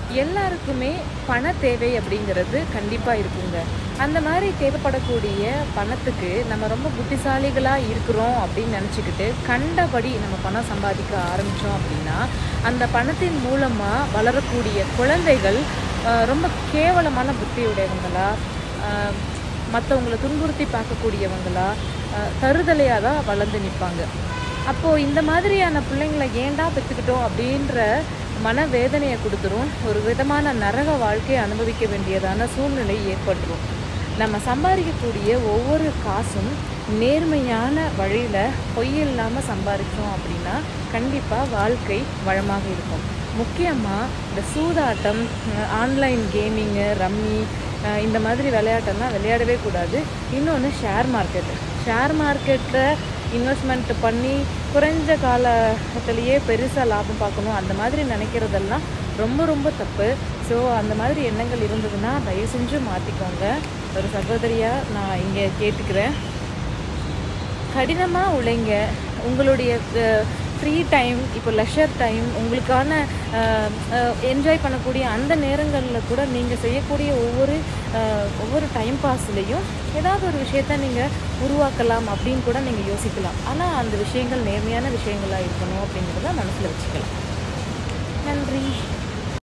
எல்லாருக்குமே பண தேவை அப்படிங்கிறது கண்டிப்பாக இருக்குங்க அந்த மாதிரி தேவைப்படக்கூடிய பணத்துக்கு நம்ம ரொம்ப புத்திசாலிகளாக இருக்கிறோம் அப்படின்னு நினச்சிக்கிட்டு கண்டபடி நம்ம பணம் சம்பாதிக்க ஆரம்பித்தோம் அப்படின்னா அந்த பணத்தின் மூலமாக வளரக்கூடிய குழந்தைகள் ஆஹ், ரொம்ப கேவலமான புத்தியுடையவங்களா ஆஹ், மற்றவங்களை துன்புறுத்தி பார்க்கக்கூடியவங்களா ஆஹ், தருதலையாக தான் வளர்ந்து நிற்பாங்க அப்போது இந்த மாதிரியான பிள்ளைங்களை ஏன்டா பெற்றுக்கிட்டோம் அப்படின்ற மனவேதனையை கொடுத்துரும் ஒரு விதமான நரக வாழ்க்கையை அனுபவிக்க வேண்டியதான சூழ்நிலை ஏற்பட்டுரும் நம்ம சம்பாதிக்கக்கூடிய ஒவ்வொரு காசும் நேர்மையான வழியில் பொய் இல்லாமல் சம்பாதிச்சோம் அப்படின்னா கண்டிப்பாக வாழ்க்கை வளமாக இருக்கும் முக்கியமாக இந்த சூதாட்டம் ஆன்லைன் கேமிங்கு ரம்மி அஹ் இந்த மாதிரி விளையாட்டெல்லாம் விளையாடவே கூடாது இன்னொன்று ஷேர் மார்க்கெட் ஷேர் மார்க்கெட்டில் இன்வெஸ்ட்மெண்ட் பண்ணி குறைஞ்ச காலத்திலேயே பெருசாக லாபம் பார்க்கணும் அந்த மாதிரி நினைக்கிறதெல்லாம் ரொம்ப ரொம்ப தப்பு ஸோ அந்த மாதிரி எண்ணங்கள் இருந்ததுன்னா தயவு செஞ்சு மாற்றிக்கோங்க ஒரு சகோதரியாக நான் இங்கே கேட்டுக்கிறேன் கடினமாக உழைங்க உங்களுடைய ஃப்ரீ டைம் இப்போ லெஷர் டைம் உங்களுக்கான என்ஜாய் பண்ணக்கூடிய அந்த நேரங்களில் கூட நீங்கள் செய்யக்கூடிய ஒவ்வொரு அஹ், ஒவ்வொரு டைம் பாஸ்லேயும் ஏதாவது ஒரு விஷயத்த நீங்கள் உருவாக்கலாம் அப்படின்னு கூட நீங்கள் யோசிக்கலாம் ஆனால் அந்த விஷயங்கள் நேர்மையான விஷயங்களாக இருக்கணும் அப்படிங்கிறத மனசில் வச்சுக்கலாம் நன்றி